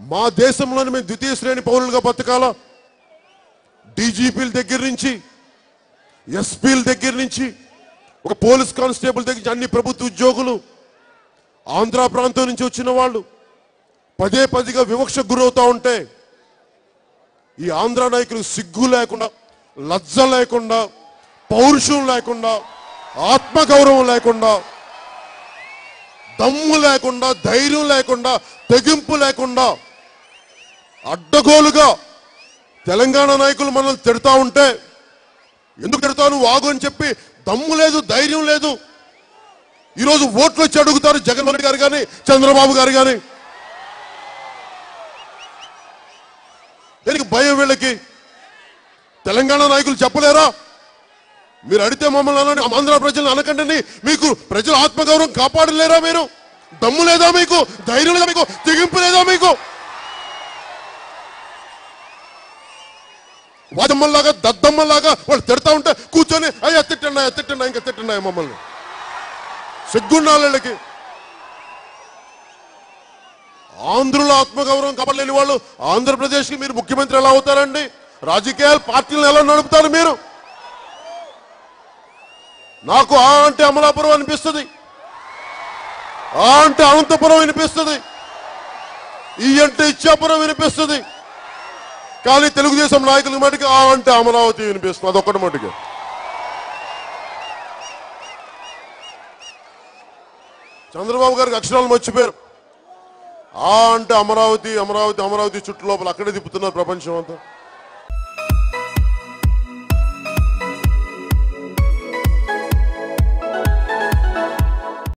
మా దేశంలోని మేము ద్వితీయ శ్రేణి పౌరులుగా బతకాలా డీజీపీల దగ్గర నుంచి ఎస్పీల దగ్గర నుంచి ఒక పోలీస్ కానిస్టేబుల్ దగ్గర నుంచి అన్ని ప్రభుత్వ ఉద్యోగులు ఆంధ్ర ప్రాంతం నుంచి వచ్చిన వాళ్ళు పదే పదిగా వివక్ష గురవుతా ఉంటే ఈ ఆంధ్ర నాయకులు సిగ్గు లేకుండా లజ్జ లేకుండా పౌరుషం లేకుండా ఆత్మగౌరవం లేకుండా దమ్ము లేకుండా ధైర్యం లేకుండా తెగింపు లేకుండా అడ్డగోలుగా తెలంగాణ నాయకులు మనల్ని తిడతా ఉంటే ఎందుకు తిడతావు నువ్వు ఆగు అని చెప్పి దమ్ము లేదు ధైర్యం లేదు ఈరోజు ఓట్లు వచ్చి అడుగుతారు జగన్మోహన్ రెడ్డి గారు కానీ చంద్రబాబు గారు కానీ దీనికి భయం వీళ్ళకి తెలంగాణ నాయకులు చెప్పలేరా మీరు అడిగితే మమ్మల్ని అనండి ఆంధ్ర ప్రజలను అనకండి మీకు ప్రజల ఆత్మగౌరవం కాపాడలేరా మీరు దమ్ము లేదా మీకు ధైర్యం లేదా మీకు తెగింపు లేదా మీకు వాదమ్మల్లాగా దద్దమ్మల్లాగా వాళ్ళు తిడతా ఉంటే కూర్చొని అయ్యా తిట్టండి అయ్యా తిట్టండి ఇంకా తిట్టండి అయ్యా మమ్మల్ని సిగ్గుండాలి వీళ్ళకి ఆంధ్రుల ఆత్మగౌరవం కాపాడలేని వాళ్ళు ఆంధ్రప్రదేశ్కి మీరు ముఖ్యమంత్రి ఎలా అవుతారండి రాజకీయాలు పార్టీలను ఎలా నడుపుతారు మీరు నాకు ఆ అంటే అమలాపురం అనిపిస్తుంది ఆ అంటే అనంతపురం వినిపిస్తుంది ఈ అంటే ఇచ్చాపురం వినిపిస్తుంది కానీ తెలుగుదేశం నాయకుల మటుకు ఆ అంటే అమరావతి వినిపిస్తుంది అదొక్కటి మటుకు చంద్రబాబు గారికి అక్షరాలు మర్చిపోయారు ఆ అంటే అమరావతి అమరావతి అమరావతి చుట్టూ లోపల అక్కడే తిప్పుతున్నారు ప్రపంచం అంతా